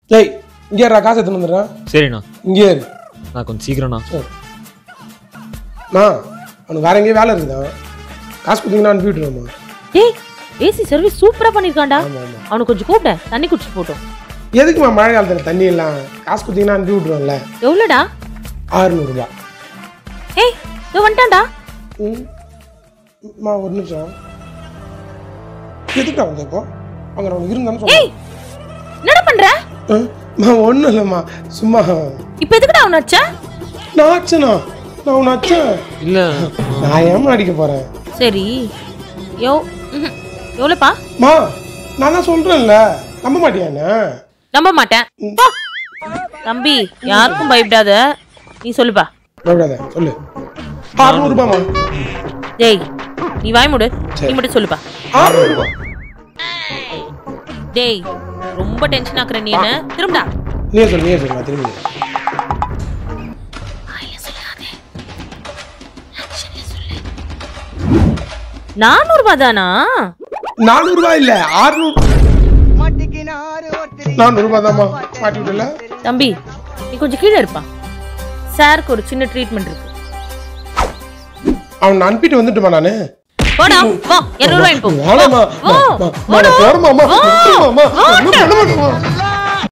டேய் இங்கே இருடா காசு எடுத்துன்னு வந்துடுறேன் சரிண்ணா இங்கே இரு நான் கொஞ்சம் சீக்கிரம்ண்ணா அம்மா அவனுக்கு வேற எங்கேயும் வேலை இருக்குதான் காசு கொடுத்தீங்கன்னா அனுப்பி விட்டுருவோம்மா டேய் ஏசி சர்வீஸ் சூப்பரா பண்ணிருக்கான்டா ஆமா ஆமா அவனுக்கு கொஞ்சம் கூப்பிட தண்ணி குடிச்சிட்டு போட்டோம் எதுக்குமா மழை காலத்தில் தண்ணி எல்லாம் காசு கொடுத்தீங்கன்னா அனுப்பி விட்டுருவோம்ல எவ்வளோடா ஆறுநூறுபா ஏய் இதோ வந்துட்டான்டா ம் அம்மா ஒரு நிமிஷம் எதுக்குடா வந்த இப்போ அங்கே அவனுக்கு இருந்தான்னு சொன்னேன் ஏய் என்னடா பண்ற அம்மா ஒன்றும் இல்லைம்மா சும்மா இப்போ எதுக்குடா அவன் அடிச்ச நான் அச்சனா நான் உன்னை அச்சேன் இல்லை நான் ஏமா அடிக்க போகிறேன் சரி யோ ம்ஹும். எவ்வளோப்பா மா நான் தான் சொல்கிறேன்ல நம்ப மாட்டியா என்ன நம்ப மாட்டேன் போ. தம்பி யாருக்கும் பயப்படாத நீ சொல்லுப்பா விடாத சொல்லு அறுநூறுபாம்மா டேய் நீ வாய் மூடு நீ மட்டும் சொல்லுப்பா அறுநூறுபா டேய் ரொம்ப டென்ஷன் ஆக்குற நீ என்ன திரும்படா நீயே சொல்லு நீயே சொல்லு நான் திரும்பி நானூறுபா தானா நானூறுபா இல்ல ஆறுநூறு நானூறுபா தாம்மா மாட்டி விடல தம்பி நீ கொஞ்சம் கீழே இருப்பா சாருக்கு ஒரு சின்ன ட்ரீட்மெண்ட் இருக்கு அவன் அனுப்பிட்டு வந்துட்டுமா நானு போடா வா இருநூறு ரூபாய் போ வேணாம்மா வா, மா, மா, மா, நான் போறேம்மா, அம்மா. விட்டுரும்மா, அம்மா. ஒண்ணும் பண்ண மாட்டேம்மா.